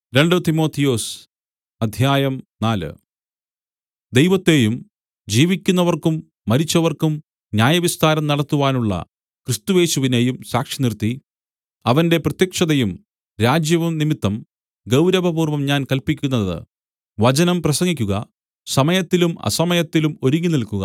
രണ്ട് തിമൊഥെയൊസ് അധ്യായം നാല് ദൈവത്തെയും ജീവിക്കുന്നവർക്കും മരിച്ചവർക്കും ന്യായവിസ്താരം നടത്തുവാനുള്ള ക്രിസ്തുയേശുവിനെയും സാക്ഷിനിർത്തി അവന്റെ പ്രത്യക്ഷതയും രാജ്യവും നിമിത്തം ഗൗരവപൂർവ്വം ഞാൻ കല്പിക്കുന്നത് വചനം പ്രസംഗിക്കുക സമയത്തിലും അസമയത്തിലും ഒരുങ്ങിനിൽക്കുക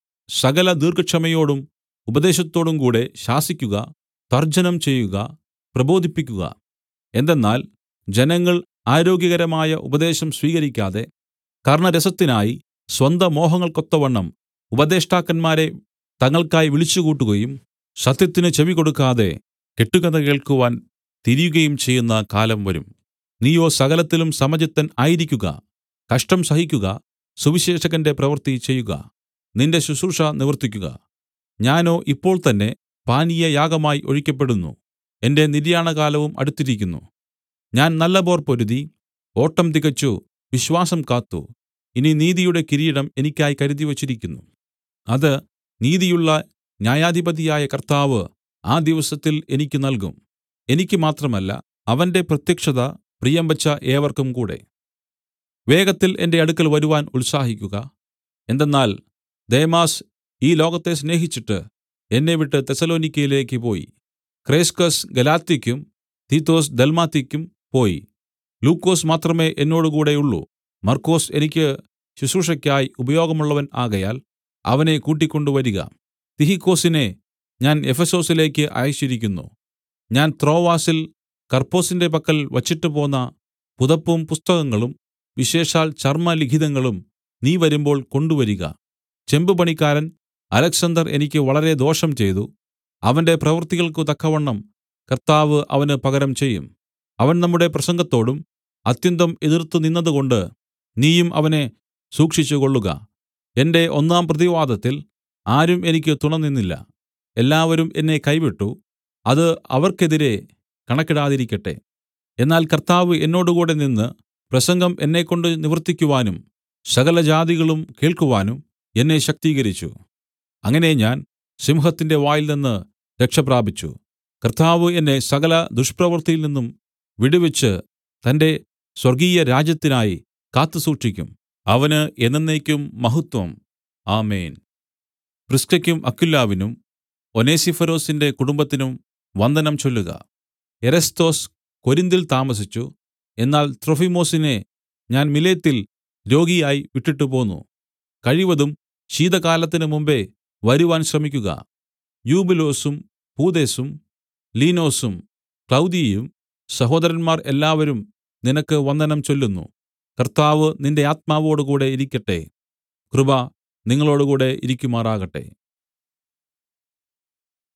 സകല ദീർഘക്ഷമയോടും ഉപദേശത്തോടും കൂടെ ശാസിക്കുക തർജ്ജനം ചെയ്യുക പ്രബോധിപ്പിക്കുക എന്തെന്നാൽ ജനങ്ങൾ ആരോഗ്യകരമായ ഉപദേശം സ്വീകരിക്കാതെ കർണ്ണരസത്തിനായി സ്വന്തമോഹങ്ങൾക്കൊത്തവണ്ണം ഉപദേഷ്ടാക്കന്മാരെ തങ്ങൾക്കായി വിളിച്ചുകൂട്ടുകയും സത്യത്തിന് ചെവികൊടുക്കാതെ കെട്ടുകഥ കേൾക്കുവാൻ തിരിയുകയും ചെയ്യുന്ന കാലം വരും നീയോ സകലത്തിലും സമചിത്തൻ ആയിരിക്കുക കഷ്ടം സഹിക്കുക സുവിശേഷകന്റെ പ്രവൃത്തി ചെയ്യുക നിന്റെ ശുശ്രൂഷ നിവർത്തിക്കുക ഞാനോ ഇപ്പോൾ തന്നെ പാനീയയാഗമായി ഒഴിക്കപ്പെടുന്നു എന്റെ നിര്യാണകാലവും അടുത്തിരിക്കുന്നു ഞാൻ നല്ലപോർ പൊരുതി ഓട്ടം തികച്ചു വിശ്വാസം കാത്തു ഇനി നീതിയുടെ കിരീടം എനിക്കായി കരുതിവച്ചിരിക്കുന്നു അത് നീതിയുള്ള ന്യായാധിപതിയായ കർത്താവ് ആ ദിവസത്തിൽ എനിക്ക് നൽകും എനിക്ക് മാത്രമല്ല അവന്റെ പ്രത്യക്ഷത പ്രിയം വച്ച ഏവർക്കും കൂടെ വേഗത്തിൽ എന്റെ അടുക്കൽ വരുവാൻ ഉത്സാഹിക്കുക എന്തെന്നാൽ ദേമാസ് ഈ ലോകത്തെ സ്നേഹിച്ചിട്ട് എന്നെ വിട്ട് തെസ്സലോനിക്യയിലേക്ക് പോയി ക്രേസ്കസ് ഗലാത്യയ്ക്കും തീത്തൊസ് ദൽമാത്യയ്ക്കും പോയി ലൂക്കോസ് മാത്രമേ എന്നോടുകൂടെ ഉള്ളൂ മർക്കൊസ് എനിക്ക് ശുശ്രൂഷയ്ക്കായി ഉപയോഗമുള്ളവൻ ആകയാൽ അവനെ കൂട്ടിക്കൊണ്ടുവരിക തിഹിക്കൊസിനെ ഞാൻ എഫെസൊസിലേക്ക് അയച്ചിരിക്കുന്നു ഞാൻ ത്രോവാസിൽ കർപ്പൊസിന്റെ പക്കൽ വച്ചിട്ടുപോന്ന പുതപ്പും പുസ്തകങ്ങളും വിശേഷാൽ ചർമ്മലിഖിതങ്ങളും നീ വരുമ്പോൾ കൊണ്ടുവരിക ചെമ്പുപണിക്കാരൻ അലെക്സന്തർ എനിക്ക് വളരെ ദോഷം ചെയ്തു അവന്റെ പ്രവൃത്തികൾക്കു തക്കവണ്ണം കർത്താവ് അവന് പകരം ചെയ്യും അവൻ നമ്മുടെ പ്രസംഗത്തോടും അത്യന്തം എതിർത്ത് നിന്നതുകൊണ്ട് നീയും അവനെ സൂക്ഷിച്ചുകൊള്ളുക എന്റെ ഒന്നാം പ്രതിവാദത്തിൽ ആരും എനിക്ക് തുണനിന്നില്ല എല്ലാവരും എന്നെ കൈവിട്ടു അത് അവർക്കെതിരെ കണക്കിടാതിരിക്കട്ടെ എന്നാൽ കർത്താവ് എന്നോടുകൂടെ നിന്ന് പ്രസംഗം എന്നെക്കൊണ്ട് നിവർത്തിക്കുവാനും സകല ജാതികളും കേൾക്കുവാനും എന്നെ ശക്തീകരിച്ചു അങ്ങനെ ഞാൻ സിംഹത്തിന്റെ വായിൽ നിന്ന് രക്ഷപ്രാപിച്ചു കർത്താവ് എന്നെ സകല ദുഷ്പ്രവൃത്തിയിൽ നിന്നും വിടുവിച്ച് തന്റെ സ്വർഗീയ രാജ്യത്തിനായി കാത്തുസൂക്ഷിക്കും അവന് എന്നേക്കും മഹത്വം ആമേൻ പ്രിസ്കയ്ക്കും അക്വിലാവിനും ഒനേസിഫൊരോസിന്റെ കുടുംബത്തിനും വന്ദനം ചൊല്ലുക എരസ്തൊസ് കൊരിന്തിൽ താമസിച്ചു എന്നാൽ ത്രൊഫിമൊസിനെ ഞാൻ മിലേത്തിൽ രോഗിയായി വിട്ടിട്ട് പോന്നു കഴിവതും ശീതകാലത്തിന് മുമ്പെ വരുവാൻ ശ്രമിക്കുക യൂബുലോസും പൂദേസും ലീനോസും ക്ലൗദിയും സഹോദരന്മാർ എല്ലാവരും നിനക്ക് വന്ദനം ചൊല്ലുന്നു കർത്താവ് നിന്റെ ആത്മാവോടുകൂടെ ഇരിക്കട്ടെ കൃപ നിങ്ങളോടുകൂടെ ഇരിക്കുമാറാകട്ടെ